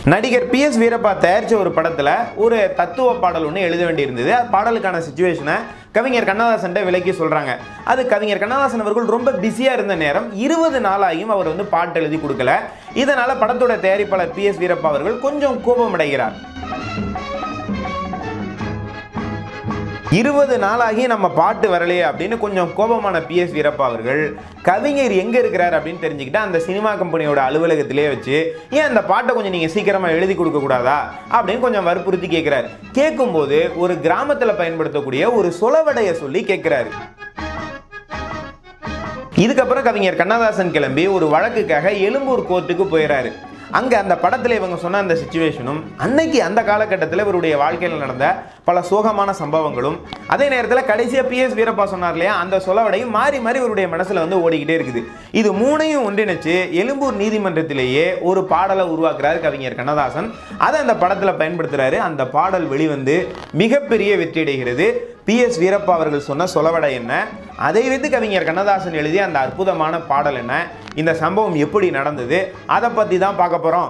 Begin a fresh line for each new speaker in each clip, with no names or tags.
நடிகர் B S Veerappa தயாரித்த ஒரு படத்தில் ஒரு தத்துவ பாடல் ஒன்று எழுத வேண்டியிருந்தது அது பாடலுக்கான சுச்சுவேஷனை கவிஞர் கண்ணதாசன்ட்ட விலக்கி சொல்கிறாங்க அது கவிஞர் கண்ணதாசன் அவர்கள் ரொம்ப பிஸியாக இருந்த நேரம் இருபது நாளாகியும் அவர் வந்து பாட்டு எழுதி கொடுக்கல இதனால் படத்தோட தயாரிப்பாளர் பி எஸ் வீரப்பா அவர்கள் கொஞ்சம் கோபமடைகிறார் இருபது நாளாகி நம்ம பாட்டு வரலையே அப்படின்னு கொஞ்சம் கோபமான பி எஸ் வீரப்பா அவர்கள் கவிஞர் எங்கே இருக்கிறார் அப்படின்னு தெரிஞ்சுக்கிட்டு அந்த சினிமா கம்பெனியோட அலுவலகத்திலே வச்சு ஏன் அந்த பாட்டை கொஞ்சம் நீங்கள் சீக்கிரமாக எழுதி கொடுக்க கூடாதா அப்படின்னு கொஞ்சம் வற்புறுத்தி கேட்குறாரு கேட்கும்போது ஒரு கிராமத்தில் பயன்படுத்தக்கூடிய ஒரு சொலவடைய சொல்லி கேட்குறாரு இதுக்கப்புறம் கவிஞர் கண்ணதாசன் கிளம்பி ஒரு வழக்குக்காக எழும்பூர் கோர்ட்டுக்கு போயிடறாரு அங்கே அந்த படத்தில் இவங்க சொன்ன அந்த சுச்சுவேஷனும் அன்னைக்கு அந்த காலகட்டத்தில் இவருடைய வாழ்க்கையில் நடந்த பல சோகமான சம்பவங்களும் அதே நேரத்தில் கடைசியாக பிஎஸ் வீரப்பா சொன்னார் இல்லையா அந்த சொலவடையும் மாறி மாறி இவருடைய மனசில் வந்து ஓடிக்கிட்டே இருக்குது இது மூணையும் ஒன்றிணைச்சு எழும்பூர் நீதிமன்றத்திலேயே ஒரு பாடலை உருவாக்குறாரு கவிஞர் கண்ணதாசன் அதை அந்த படத்தில் பயன்படுத்துகிறாரு அந்த பாடல் வெளிவந்து மிகப்பெரிய வெற்றியடைகிறது பி எஸ் வீரப்பா அவர்கள் சொன்ன சொலவடை என்ன அதை வைத்து கவிஞர் கண்ணதாசன் எழுதிய அந்த அற்புதமான பாடல் என்ன இந்த சம்பவம் எப்படி நடந்தது அதை பற்றி தான் பார்க்க போகிறோம்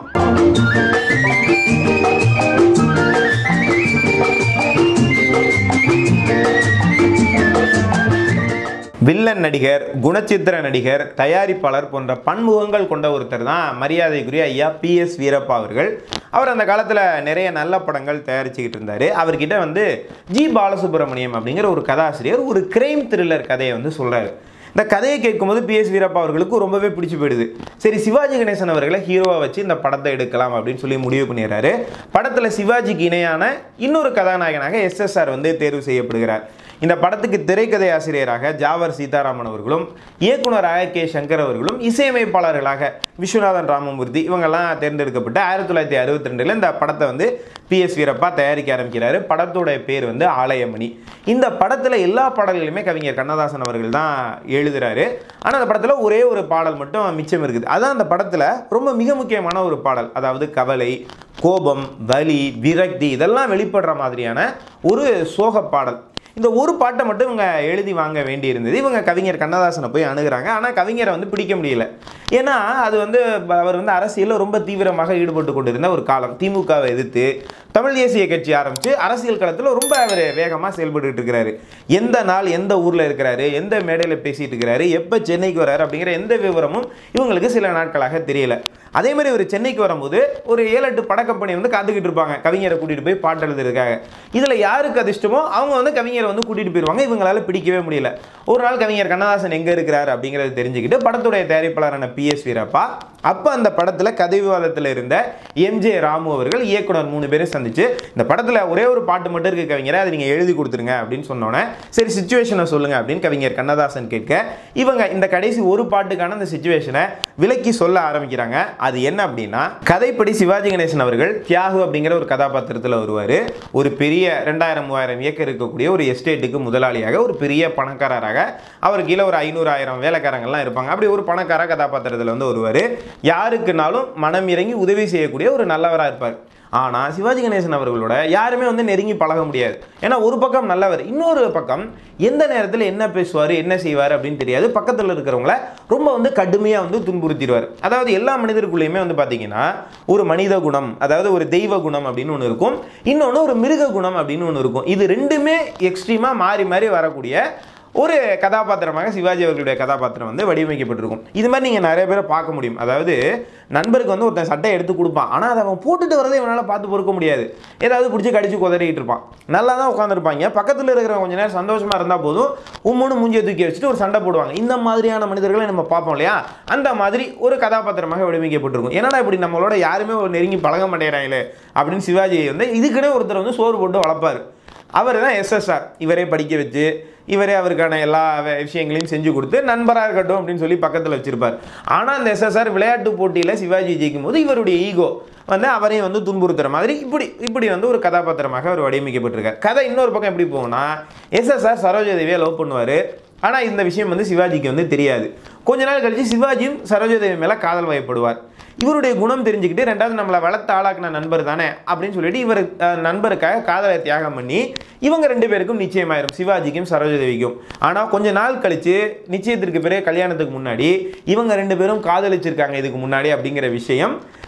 வில்லன் நடிகர் குணச்சித்திர நடிகர் தயாரிப்பாளர் போன்ற பன்முகங்கள் கொண்ட ஒருத்தர் தான் மரியாதைக்குரிய ஐயா பி எஸ் வீரப்பா அவர்கள் அவர் அந்த காலத்தில் நிறைய நல்ல படங்கள் தயாரிச்சுக்கிட்டு இருந்தார் அவர்கிட்ட வந்து ஜி பாலசுப்ரமணியம் அப்படிங்கிற ஒரு கதாசிரியர் ஒரு கிரைம் த்ரில்லர் கதையை வந்து சொல்கிறாரு இந்த கதையை கேட்கும்போது பி எஸ் வீரப்பா அவர்களுக்கு ரொம்பவே பிடிச்சி போயிடுது சரி சிவாஜி கணேசன் அவர்களை ஹீரோவாக வச்சு இந்த படத்தை எடுக்கலாம் அப்படின்னு சொல்லி முடிவு பண்ணிடுறாரு படத்தில் சிவாஜிக்கு இணையான இன்னொரு கதாநாயகனாக எஸ்எஸ்ஆர் வந்து தேர்வு செய்யப்படுகிறார் இந்த படத்துக்கு திரைக்கதை ஆசிரியராக ஜாவர் சீதாராமன் அவர்களும் இயக்குனராக கே சங்கர் அவர்களும் இசையமைப்பாளர்களாக விஸ்வநாதன் ராமமூர்த்தி இவங்கெல்லாம் தேர்ந்தெடுக்கப்பட்டு ஆயிரத்தி தொள்ளாயிரத்தி அறுபத்தி ரெண்டில் இந்த படத்தை வந்து பி எஸ் வீரப்பா தயாரிக்க ஆரம்பிக்கிறாரு படத்தோட பேர் வந்து ஆலயமணி இந்த படத்தில் எல்லா பாடல்களுமே கவிஞர் கண்ணதாசன் அவர்கள் தான் எழுதுறாரு ஆனால் அந்த படத்தில் ஒரே ஒரு பாடல் மட்டும் மிச்சம் இருக்குது அதான் அந்த படத்தில் ரொம்ப மிக முக்கியமான ஒரு பாடல் அதாவது கவலை கோபம் வலி விரக்தி இதெல்லாம் வெளிப்படுற மாதிரியான ஒரு சோக பாடல் இந்த ஒரு பாட்டை மட்டும் இவங்க எழுதி வாங்க வேண்டி இருந்தது இவங்க கவிஞர் கண்ணதாசனை போய் அணுகுறாங்க ஆனால் கவிஞரை வந்து பிடிக்க முடியல ஏன்னா அது வந்து ப- அவர் வந்து அரசியலில் ரொம்ப தீவிரமாக ஈடுபட்டு கொண்டிருந்த ஒரு காலம் திமுகவை எதிர்த்து தமிழ் தேசிய கட்சி ஆரம்பித்து அரசியல் களத்தில் ரொம்ப அவர் வேகமாக செயல்பட்டுட்டு இருக்கிறாரு எந்த நாள் எந்த ஊரில் இருக்கிறாரு எந்த மேடையில் பேசிட்டு இருக்கிறாரு எப்போ சென்னைக்கு வராரு அப்படிங்கிற எந்த விவரமும் இவங்களுக்கு சில நாட்களாக தெரியல அதே மாதிரி ஒரு சென்னைக்கு வரும்போது ஒரு ஏழு எட்டு பட கம்பெனி வந்து காத்துக்கிட்டு இருப்பாங்க கவிஞரை கூட்டிகிட்டு போய் பாட்டு எழுதுறதுக்காக இதில் யாருக்கு அதிர்ஷ்டமோ அவங்க வந்து கவிஞரை வந்து கூட்டிகிட்டு போயிடுவாங்க இவங்களால பிடிக்கவே முடியல ஒரு நாள் கவிஞர் கண்ணதாசன் எங்கே இருக்கிறார் அப்படிங்கிறத தெரிஞ்சுக்கிட்டு படத்துடைய தயாரிப்பாளரான பி எஸ் வீரப்பா அப்போ அந்த படத்தில் கதை விவாதத்தில் இருந்த எம்ஜே ராமு அவர்கள் இயக்குனர் மூணு பேரும் சந்திச்சு இந்த படத்தில் ஒரே ஒரு பாட்டு மட்டும் இருக்கு கவிஞரை அதை நீங்கள் எழுதி கொடுத்துருங்க அப்படின்னு சொன்னோன்னே சரி சுச்சுவேஷனை சொல்லுங்க அப்படின்னு கவிஞர் கண்ணதாசன் கேட்க இவங்க இந்த கடைசி ஒரு பாட்டுக்கான அந்த சுச்சுவேஷனை விலக்கி சொல்ல ஆரம்பிக்கிறாங்க அது என்ன அப்படின்னா கதைப்படி சிவாஜி கணேசன் அவர்கள் தியாகு அப்படிங்கிற ஒரு கதாபாத்திரத்தில் வருவார் ஒரு பெரிய ரெண்டாயிரம் மூவாயிரம் ஏக்கர் இருக்கக்கூடிய ஒரு எஸ்டேட்டுக்கு முதலாளியாக ஒரு பெரிய பணக்காரராக அவர் கீழே ஒரு ஐநூறு ஆயிரம் வேலைக்காரங்கள்லாம் இருப்பாங்க அப்படி ஒரு பணக்கார கதாபாத்திரத்தில் வந்து வருவார் யாருக்குனாலும் மனம் இறங்கி உதவி செய்யக்கூடிய ஒரு நல்லவராக இருப்பார் ஆனால் சிவாஜி கணேசன் அவர்களோட யாருமே வந்து நெருங்கி பழக முடியாது ஏன்னா ஒரு பக்கம் நல்லவர் இன்னொரு பக்கம் எந்த நேரத்தில் என்ன பேசுவார் என்ன செய்வார் அப்படின்னு தெரியாது பக்கத்தில் இருக்கிறவங்கள ரொம்ப வந்து கடுமையாக வந்து துன்புறுத்திடுவார் அதாவது எல்லா மனிதருக்குள்ளேயுமே வந்து பார்த்தீங்கன்னா ஒரு மனித குணம் அதாவது ஒரு தெய்வ குணம் அப்படின்னு ஒன்று இருக்கும் இன்னொன்று ஒரு மிருக குணம் அப்படின்னு ஒன்று இருக்கும் இது ரெண்டுமே எக்ஸ்ட்ரீமாக மாறி மாறி வரக்கூடிய ஒரு கதாபாத்திரமாக சிவாஜி அவர்களுடைய கதாபாத்திரம் வந்து வடிவமைக்கப்பட்டிருக்கும் இது மாதிரி நீங்கள் நிறைய பேரை பார்க்க முடியும் அதாவது நண்பருக்கு வந்து ஒருத்தன் சட்டை எடுத்து கொடுப்பான் ஆனால் அதை அவன் போட்டுட்டு வரதை இவனால் பார்த்து பொறுக்க முடியாது ஏதாவது பிடிச்சி கடிச்சு குதறிட்டு இருப்பான் நல்லா தான் உட்காந்துருப்பாங்க பக்கத்தில் இருக்கிறவங்க கொஞ்ச நேரம் சந்தோஷமாக இருந்தால் போதும் உம்முன்னு மூஞ்சியை தூக்கி வச்சுட்டு ஒரு சண்டை போடுவாங்க இந்த மாதிரியான மனிதர்களை நம்ம பார்ப்போம் இல்லையா அந்த மாதிரி ஒரு கதாபாத்திரமாக வடிவமைக்கப்பட்டிருக்கும் என்னடா இப்படி நம்மளோட யாருமே ஒரு நெருங்கி பழக மாட்டேங்கிறாங்களே அப்படின்னு சிவாஜி வந்து இதுக்குன்னே ஒருத்தர் வந்து சோறு போட்டு வளர்ப்பார் அவர் தான் எஸ்எஸ்ஆர் இவரே படிக்க வச்சு இவரே அவருக்கான எல்லா வே- விஷயங்களையும் செஞ்சு கொடுத்து நண்பராக இருக்கட்டும் அப்படின்னு சொல்லி பக்கத்தில் வச்சிருப்பார் ஆனால் அந்த எஸ்எஸ்ஆர் விளையாட்டு போட்டியில் சிவாஜி ஜெயிக்கும் போது இவருடைய ஈகோ வந்து அவரையும் வந்து துன்புறுத்துற மாதிரி இப்படி இப்படி வந்து ஒரு கதாபாத்திரமாக அவர் வடிவமைக்கப்பட்டிருக்கார் கதை இன்னொரு பக்கம் எப்படி போகும்னா எஸ்எஸ்ஆர் சரோஜாதேவியை லவ் பண்ணுவார் ஆனால் இந்த விஷயம் வந்து சிவாஜிக்கு வந்து தெரியாது கொஞ்ச நாள் கழிச்சு சிவாஜியும் சரோஜாதேவி மேலே காதல் வயப்படுவார் இவருடைய குணம் தெரிஞ்சுக்கிட்டு ரெண்டாவது நம்மளை வளர்த்து ஆளாக்குன நண்பர் தானே அப்படின்னு சொல்லிட்டு இவர் அஹ், நண்பருக்காக காதலை தியாகம் பண்ணி இவங்க ரெண்டு பேருக்கும் நிச்சயமாயிரும் சிவாஜிக்கும் சரோஜதேவிக்கும் ஆனால் கொஞ்ச நாள் கழிச்சு நிச்சயத்திற்கு பிறகு கல்யாணத்துக்கு முன்னாடி இவங்க ரெண்டு பேரும் காதலிச்சிருக்காங்க இதுக்கு முன்னாடி அப்படிங்கிற விஷயம்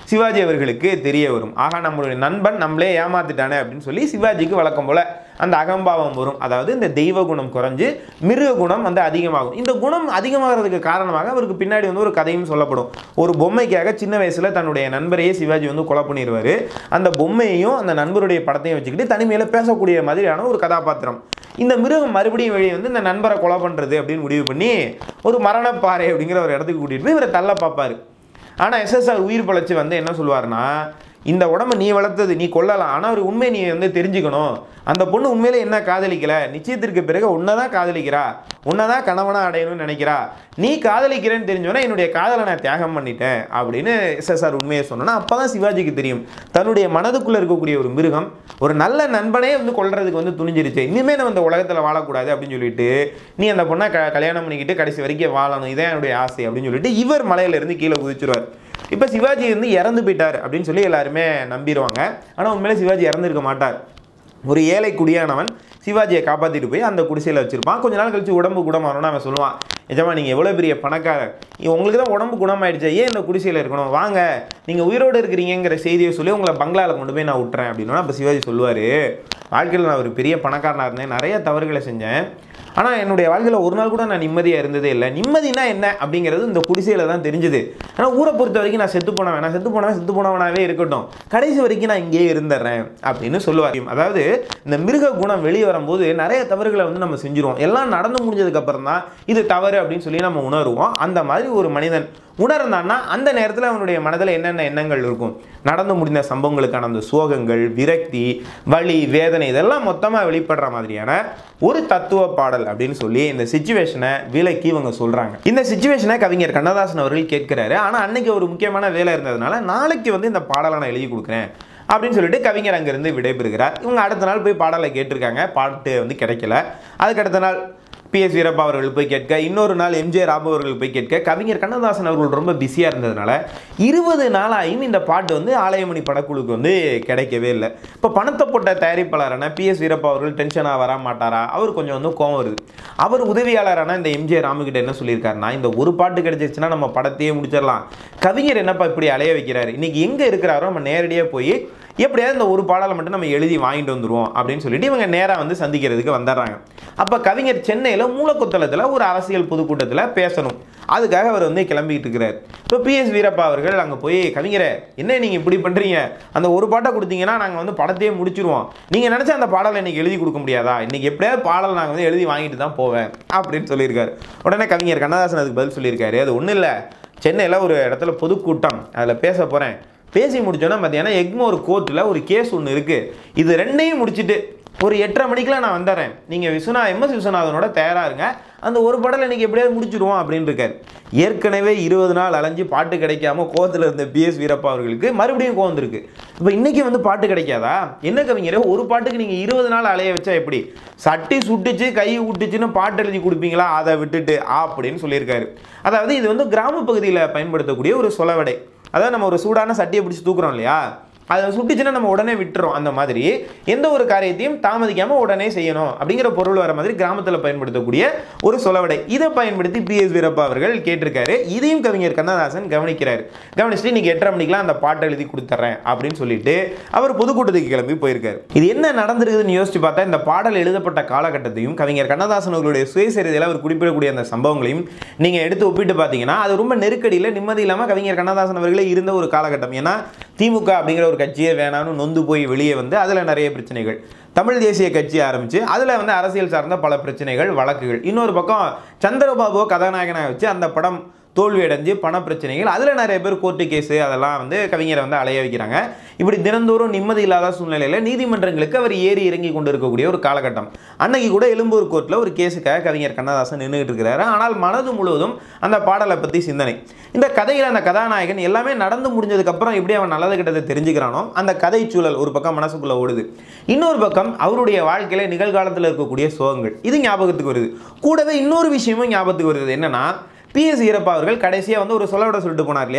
சிவாஜி அவர்களுக்கு தெரிய வரும் ஆகா நம்மளுடைய நண்பன் நம்மளே ஏமாத்திட்டானே அப்படின்னு சொல்லி சிவாஜிக்கு வழக்கம் போல அந்த அகம்பாவம் வரும் அதாவது இந்த தெய்வ குணம் குறைஞ்சு மிருக குணம் வந்து அதிகமாகும் இந்த குணம் அதிகமாகிறதுக்கு காரணமாக அவருக்கு பின்னாடி வந்து ஒரு கதையும் சொல்லப்படும் ஒரு பொம்மைக்காக சின்ன வயசுல தன்னுடைய நண்பரையே சிவாஜி வந்து கொலை பண்ணிடுவாரு அந்த பொம்மையையும் அந்த நண்பருடைய படத்தையும் வச்சுக்கிட்டு தனிமையில பேசக்கூடிய மாதிரியான ஒரு கதாபாத்திரம் இந்த மிருகம் மறுபடியும் வெளியே வந்து இந்த நண்பரை கொலை பண்றது அப்படின்னு முடிவு பண்ணி ஒரு மரணப்பாறை அப்படிங்கிற ஒரு இடத்துக்கு கூட்டிட்டு போய் இவரை தள்ள பார்ப்பாரு ஆனால் எஸ்எஸ்ஆர் உயிர் பழச்சு வந்து என்ன சொல்லுவாருன்னா இந்த உடம்பு நீ வளர்த்தது நீ கொல்லலாம் ஆனால் ஒரு உண்மை நீ வந்து தெரிஞ்சுக்கணும் அந்த பொண்ணு உண்மையிலே என்ன காதலிக்கல நிச்சயத்திற்கு பிறகு உன்னை தான் காதலிக்கிறா உன்னை தான் கணவனா அடையணும்னு நினைக்கிறா நீ காதலிக்கிறேன்னு தெரிஞ்சோன்னா என்னுடைய காதலை நான் தியாகம் பண்ணிட்டேன் அப்படின்னு எஸ்எஸ்ஆர் உண்மையை சொன்னோன்னா அப்போ தான் சிவாஜிக்கு தெரியும் தன்னுடைய மனதுக்குள்ளே இருக்கக்கூடிய ஒரு மிருகம் ஒரு நல்ல நண்பனே வந்து கொல்றதுக்கு வந்து துணிஞ்சிருச்சு இனிமேல் நம்ம இந்த உலகத்தில் வாழக்கூடாது அப்படின்னு சொல்லிட்டு நீ அந்த பொண்ணை க கல்யாணம் பண்ணிக்கிட்டு கடைசி வரைக்கும் வாழணும் இதான் என்னுடைய ஆசை அப்படின்னு சொல்லிட்டு இவர் மலையிலேருந்து கீழே குதிச்சிருவார் இப்போ சிவாஜி வந்து இறந்து போயிட்டார் அப்படின்னு சொல்லி எல்லாருமே நம்பிடுவாங்க ஆனால் உண்மையிலே சிவாஜி இறந்துருக்க மாட்டார் ஒரு ஏழை குடியானவன் சிவாஜியை காப்பாற்றிட்டு போய் அந்த குடிசையில் வச்சிருப்பான் கொஞ்ச நாள் கழிச்சு உடம்பு குணமாகணும்னு அவன் சொல்லுவான் நிஜமா நீங்கள் எவ்வளோ பெரிய பணக்காரர் இ- உங்களுக்கு தான் உடம்பு குணமாயிடுச்சு ஏன் இந்த குடிசையில் இருக்கணும் வாங்க நீங்கள் உயிரோடு இருக்கிறீங்கிற செய்தியை சொல்லி உங்களை பங்களாவில் கொண்டு போய் நான் விட்டுறேன் அப்படின்னா அப்போ சிவாஜி சொல்லுவார் வாழ்க்கையில் நான் ஒரு பெரிய பணக்காரனாக இருந்தேன் நிறைய தவறுகளை செஞ்சேன் ஆனால் என்னுடைய வாழ்க்கையில் ஒரு நாள் கூட நான் நிம்மதியாக இருந்ததே இல்லை நிம்மதினா என்ன அப்படிங்கிறது இந்த குடிசையில் தான் தெரிஞ்சுது ஆனால் ஊரை பொறுத்த வரைக்கும் நான் செத்து போனவன் நான் செத்து போனவன் செத்து போனவனாகவே இருக்கட்டும் கடைசி வரைக்கும் நான் இங்கேயே இருந்துடுறேன் அப்படின்னு சொல்லுவார் அதாவது இந்த மிருக குணம் வெளியே வரும்போது நிறைய தவறுகளை வந்து நம்ம செஞ்சுருவோம் எல்லாம் நடந்து முடிஞ்சதுக்கு அப்புறம் தான் இது தவறு அப்படின்னு சொல்லி நம்ம உணருவோம் அந்த மாதிரி ஒரு மனிதன் உணர்ந்தான்னா அந்த நேரத்தில் அவனுடைய மனதில் என்னென்ன எண்ணங்கள் இருக்கும் நடந்து முடிந்த சம்பவங்களுக்கான அந்த சோகங்கள் விரக்தி வலி வேதனை இதெல்லாம் மொத்தமாக வெளிப்படுற மாதிரியான ஒரு தத்துவ பாடல் அப்படின்னு சொல்லி இந்த சுச்சுவேஷனை விலக்கி இவங்க சொல்கிறாங்க இந்த சுச்சுவேஷனை கவிஞர் கண்ணதாசன் அவர்கள் கேட்கிறாரு ஆனால் அன்னைக்கு ஒரு முக்கியமான வேலை இருந்ததுனால நாளைக்கு வந்து இந்த பாடலை நான் எழுதி கொடுக்குறேன் அப்படின்னு சொல்லிட்டு கவிஞர் அங்கேருந்து விடைபெறுகிறார் இவங்க அடுத்த நாள் போய் பாடலை கேட்டிருக்காங்க பாட்டு வந்து கிடைக்கல அதுக்கு அடுத்த நாள் பிஎஸ் வீரப்பா அவர்கள் போய் கேட்க இன்னொரு நாள் எம்ஜே ராபு அவர்கள் போய் கேட்க கவிஞர் கண்ணதாசன் அவர்கள் ரொம்ப பிஸியாக இருந்ததுனால இருபது நாளாயும் இந்த பாட்டு வந்து ஆலயமணி படக்குழுக்கு வந்து கிடைக்கவே இல்லை இப்போ பணத்தை போட்ட தயாரிப்பாளரான பிஎஸ் வீரப்பா அவர்கள் டென்ஷனாக வர மாட்டாரா அவர் கொஞ்சம் வந்து கோவம் வருது அவர் உதவியாளரான இந்த எம்ஜே ராமுகிட்ட என்ன சொல்லியிருக்காருன்னா இந்த ஒரு பாட்டு கிடைச்சிருச்சுன்னா நம்ம படத்தையே முடிச்சிடலாம் கவிஞர் என்னப்பா இப்படி அலைய வைக்கிறாரு இன்னைக்கு எங்கே இருக்கிறாரோ நம்ம நேரடியாக போய் எப்படியாவது இந்த ஒரு பாடலை மட்டும் நம்ம எழுதி வாங்கிட்டு வந்துருவோம் அப்படின்னு சொல்லிட்டு இவங்க நேராக வந்து சந்திக்கிறதுக்கு வந்துடுறாங்க அப்போ கவிஞர் சென்னையில் மூலக்குத்தலத்தில் ஒரு அரசியல் பொதுக்கூட்டத்தில் பேசணும் அதுக்காக அவர் வந்து கிளம்பிக்கிட்டு இருக்கிறார் இப்போ பிஎஸ் வீரப்பா அவர்கள் அங்கே போய் கவிஞரே என்ன நீங்கள் இப்படி பண்ணுறீங்க அந்த ஒரு பாட்டை கொடுத்தீங்கன்னா நாங்கள் வந்து படத்தையே முடிச்சிருவோம் நீங்கள் நினச்சா அந்த பாடலை இன்னைக்கு எழுதி கொடுக்க முடியாதா இன்னைக்கு எப்படியாவது பாடல் நாங்கள் வந்து எழுதி வாங்கிட்டு தான் போவேன் அப்படின்னு சொல்லியிருக்காரு உடனே கவிஞர் கண்ணதாசன் அதுக்கு பதில் சொல்லியிருக்காரு அது ஒன்றும் இல்லை சென்னையில் ஒரு இடத்துல பொதுக்கூட்டம் அதில் பேச போகிறேன் பேசி முடிச்சோன்னா மத்தியானம் எக்மோர் கோர்ட்டில் ஒரு கேஸ் ஒன்று இருக்குது இது ரெண்டையும் முடிச்சுட்டு ஒரு எட்டரை மணிக்கெலாம் நான் வந்துடுறேன் நீங்கள் விஸ்வநா எம்எஸ் விஸ்வநாதனோட தயாராக இருங்க அந்த ஒரு படலை இன்னைக்கு எப்படியாவது முடிச்சிடுவோம் அப்படின்னு இருக்காரு ஏற்கனவே இருபது நாள் அலைஞ்சு பாட்டு கிடைக்காம கோவத்தில் இருந்த பிஎஸ் வீரப்பா அவர்களுக்கு மறுபடியும் கோவம் வந்திருக்கு இப்போ இன்னைக்கு வந்து பாட்டு கிடைக்காதா என்ன கவிஞரே ஒரு பாட்டுக்கு நீங்கள் இருபது நாள் அலைய வச்சா எப்படி சட்டி சுட்டுச்சு கை விட்டுச்சுன்னு பாட்டு எழுதி கொடுப்பீங்களா அதை விட்டுட்டு அப்படின்னு சொல்லியிருக்காரு அதாவது இது வந்து கிராம பகுதியில் பயன்படுத்தக்கூடிய ஒரு சொலவடை அதாவது நம்ம ஒரு சூடான சட்டியை பிடிச்சி தூக்குறோம் இல்லையா அதை சுட்டுச்சுன்னா நம்ம உடனே விட்டுறோம் அந்த மாதிரி எந்த ஒரு காரியத்தையும் தாமதிக்காமல் உடனே செய்யணும் அப்படிங்கிற பொருள் வர மாதிரி கிராமத்தில் பயன்படுத்தக்கூடிய ஒரு சொலவடை இதை பயன்படுத்தி பிஎஸ் வீரப்பா அவர்கள் கேட்டிருக்காரு இதையும் கவிஞர் கண்ணதாசன் கவனிக்கிறார் கவனிச்சுட்டு இன்னைக்கு எட்டரை மணிக்கெலாம் அந்த பாட்டை எழுதி கொடுத்துட்றேன் அப்படின்னு சொல்லிட்டு அவர் பொதுக்கூட்டத்துக்கு கிளம்பி போயிருக்காரு இது என்ன நடந்திருக்குதுன்னு யோசிச்சு பார்த்தா இந்த பாடல் எழுதப்பட்ட காலகட்டத்தையும் கவிஞர் கண்ணதாசன் அவர்களுடைய சுயசரிதையில் அவர் குறிப்பிடக்கூடிய அந்த சம்பவங்களையும் நீங்கள் எடுத்து ஒப்பிட்டு பார்த்தீங்கன்னா அது ரொம்ப நெருக்கடியில் நிம்மதி இல்லாமல் கவிஞர் கண்ணதாசன் அவர்களே இருந்த ஒரு காலகட்டம் ஏன்னா திமுக அப்படிங்கிற ஒரு கட்சியே வேணாம்னு நொந்து போய் வெளியே வந்து அதில் நிறைய பிரச்சனைகள் தமிழ் தேசிய கட்சி ஆரம்பிச்சு அதில் வந்து அரசியல் சார்ந்த பல பிரச்சனைகள் வழக்குகள் இன்னொரு பக்கம் சந்திரபாபுவை கதாநாயகனாக வச்சு அந்த படம் தோல்வி அடைஞ்சு பண பிரச்சனைகள் அதில் நிறைய பேர் கோர்ட்டு கேஸு அதெல்லாம் வந்து கவிஞரை வந்து அலைய வைக்கிறாங்க இப்படி தினந்தோறும் நிம்மதி இல்லாத சூழ்நிலையில் நீதிமன்றங்களுக்கு அவர் ஏறி இறங்கி கொண்டு இருக்கக்கூடிய ஒரு காலகட்டம் அன்னைக்கு கூட எழும்பூர் கோர்ட்டில் ஒரு கேஸுக்காக கவிஞர் கண்ணதாசன் நின்றுட்டு இருக்கிறாரு ஆனால் மனது முழுவதும் அந்த பாடலை பற்றி சிந்தனை இந்த கதையில் அந்த கதாநாயகன் எல்லாமே நடந்து முடிஞ்சதுக்கப்புறம் எப்படி அவன் நல்லது கிட்டதை தெரிஞ்சுக்கிறானோ அந்த கதை சூழல் ஒரு பக்கம் மனசுக்குள்ளே ஓடுது இன்னொரு பக்கம் அவருடைய வாழ்க்கையில் நிகழ்காலத்தில் இருக்கக்கூடிய சோகங்கள் இது ஞாபகத்துக்கு வருது கூடவே இன்னொரு விஷயமும் ஞாபகத்துக்கு வருது என்னன்னா பிஎஸ் ஈரப்பா அவர்கள் கடைசியாக வந்து ஒரு சொல்லவிட சொல்லிட்டு போனார் இல்லையா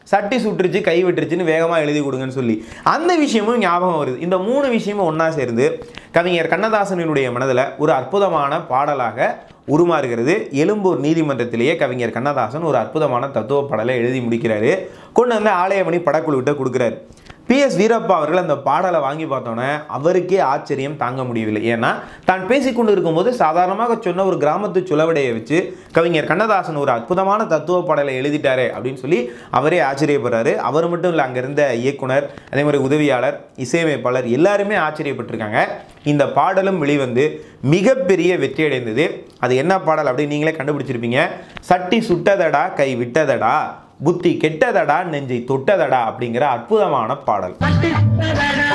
சட்டி சுட்டுருச்சு கை விட்டுருச்சுன்னு வேகமாக எழுதி கொடுங்கன்னு சொல்லி அந்த விஷயமும் ஞாபகம் வருது இந்த மூணு விஷயமும் ஒன்றா சேர்ந்து கவிஞர் கண்ணதாசனினுடைய மனதில் ஒரு அற்புதமான பாடலாக உருமாறுகிறது எழும்பூர் நீதிமன்றத்திலேயே கவிஞர் கண்ணதாசன் ஒரு அற்புதமான தத்துவ பாடலை எழுதி முடிக்கிறாரு கொண்டு வந்து ஆலயமணி படக்குழுவிட்ட கொடுக்குறாரு பிஎஸ் வீரப்பா அவர்கள் அந்த பாடலை வாங்கி பார்த்தோன்னே அவருக்கே ஆச்சரியம் தாங்க முடியவில்லை ஏன்னா தான் பேசிக்கொண்டு இருக்கும்போது சாதாரணமாக சொன்ன ஒரு கிராமத்து சுலவடையை வச்சு கவிஞர் கண்ணதாசன் ஒரு அற்புதமான தத்துவ பாடலை எழுதிட்டாரே அப்படின்னு சொல்லி அவரே ஆச்சரியப்படுறாரு அவர் மட்டும் இல்லை அங்கே இருந்த இயக்குனர் அதே மாதிரி உதவியாளர் இசையமைப்பாளர் எல்லாருமே ஆச்சரியப்பட்டிருக்காங்க இந்த பாடலும் வெளிவந்து மிகப்பெரிய வெற்றி அடைந்தது அது என்ன பாடல் அப்படின்னு நீங்களே கண்டுபிடிச்சிருப்பீங்க சட்டி சுட்டதடா கை விட்டதடா புத்தி கெட்டதடா நெஞ்சை தொட்டதடா அப்படிங்கிற அற்புதமான பாடல்
பட்டுத்ததடா,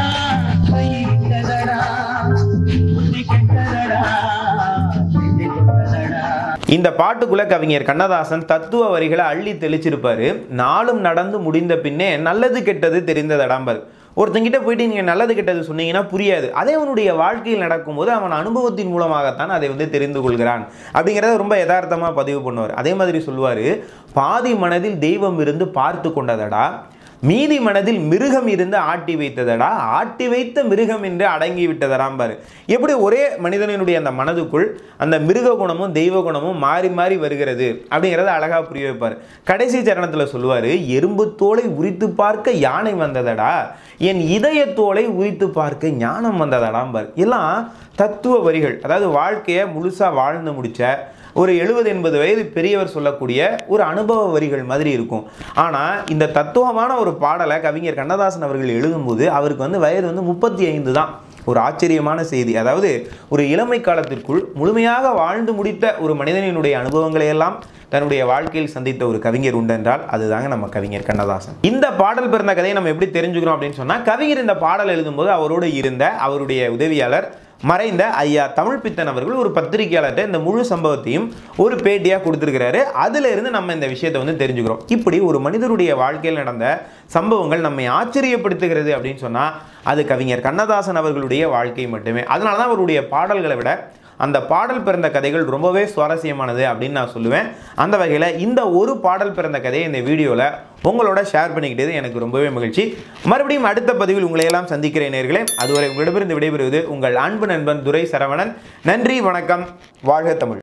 கையிட்டதடா, புத்தி கெட்டதடா, நெஞ்சை தொட்டதடா.
இந்த பாட்டுக்குள்ள கவிஞர் கண்ணதாசன் தத்துவ வரிகளை அள்ளி தெளிச்சிருப்பாரு நாளும் நடந்து முடிந்த பின்னே நல்லது கெட்டது தெரிந்ததடாம்பர் ஒருத்தங்கிட்ட போயிட்டு நீங்கள் நல்லது கெட்டது சொன்னீங்கன்னா புரியாது அதே அவனுடைய வாழ்க்கையில் நடக்கும்போது அவன் அனுபவத்தின் மூலமாகத்தான் அதை வந்து தெரிந்து கொள்கிறான் அப்படிங்கிறத ரொம்ப யதார்த்தமாக பதிவு பண்ணுவார் அதே மாதிரி சொல்லுவார் பாதி மனதில் தெய்வம் இருந்து பார்த்து கொண்டதடா மீதி மனதில் மிருகம் இருந்து ஆட்டி வைத்ததடா ஆட்டி வைத்த மிருகம் என்று அடங்கி விட்டதடாம் பாரு எப்படி ஒரே மனிதனினுடைய அந்த மனதுக்குள் அந்த மிருக குணமும் தெய்வ குணமும் மாறி மாறி வருகிறது அப்படிங்கிறத அழகாக புரிய வைப்பார் கடைசி சரணத்தில் சொல்லுவார் எறும்பு தோலை உரித்து பார்க்க யானை வந்ததடா என் இதய தோலை உரித்து பார்க்க ஞானம் வந்ததடாம் பார் எல்லாம் தத்துவ வரிகள் அதாவது வாழ்க்கையை முழுசாக வாழ்ந்து முடிச்ச ஒரு எழுபது எண்பது வயது பெரியவர் சொல்லக்கூடிய ஒரு அனுபவ வரிகள் மாதிரி இருக்கும் ஆனால் இந்த தத்துவமான ஒரு பாடலை கவிஞர் கண்ணதாசன் அவர்கள் எழுதும்போது அவருக்கு வந்து வயது வந்து முப்பத்தி ஐந்து தான் ஒரு ஆச்சரியமான செய்தி அதாவது ஒரு இளமை காலத்திற்குள் முழுமையாக வாழ்ந்து முடித்த ஒரு மனிதனினுடைய அனுபவங்களை எல்லாம் தன்னுடைய வாழ்க்கையில் சந்தித்த ஒரு கவிஞர் உண்டென்றால் அதுதாங்க நம்ம கவிஞர் கண்ணதாசன் இந்த பாடல் பிறந்த கதையை நம்ம எப்படி தெரிஞ்சுக்கிறோம் அப்படின்னு சொன்னால் கவிஞர் இந்த பாடல் எழுதும்போது அவரோடு இருந்த அவருடைய உதவியாளர் மறைந்த ஐயா தமிழ் பித்தன் அவர்கள் ஒரு பத்திரிகையாளர்கிட்ட இந்த முழு சம்பவத்தையும் ஒரு பேட்டியாக கொடுத்துருக்கிறாரு அதுல இருந்து நம்ம இந்த விஷயத்தை வந்து தெரிஞ்சுக்கிறோம் இப்படி ஒரு மனிதருடைய வாழ்க்கையில் நடந்த சம்பவங்கள் நம்மை ஆச்சரியப்படுத்துகிறது அப்படின்னு சொன்னால் அது கவிஞர் கண்ணதாசன் அவர்களுடைய வாழ்க்கை மட்டுமே அதனால தான் அவருடைய பாடல்களை விட அந்த பாடல் பிறந்த கதைகள் ரொம்பவே சுவாரஸ்யமானது அப்படின்னு நான் சொல்லுவேன் அந்த வகையில் இந்த ஒரு பாடல் பிறந்த கதையை இந்த வீடியோவில் உங்களோட ஷேர் பண்ணிக்கிட்டது எனக்கு ரொம்பவே மகிழ்ச்சி மறுபடியும் அடுத்த பதிவில் உங்களை எல்லாம் சந்திக்கிறேன் நேர்களே அதுவரை உங்களிடமிருந்து விடைபெறுவது உங்கள் அன்பு நண்பன் துரை சரவணன் நன்றி வணக்கம் வாழ்க தமிழ்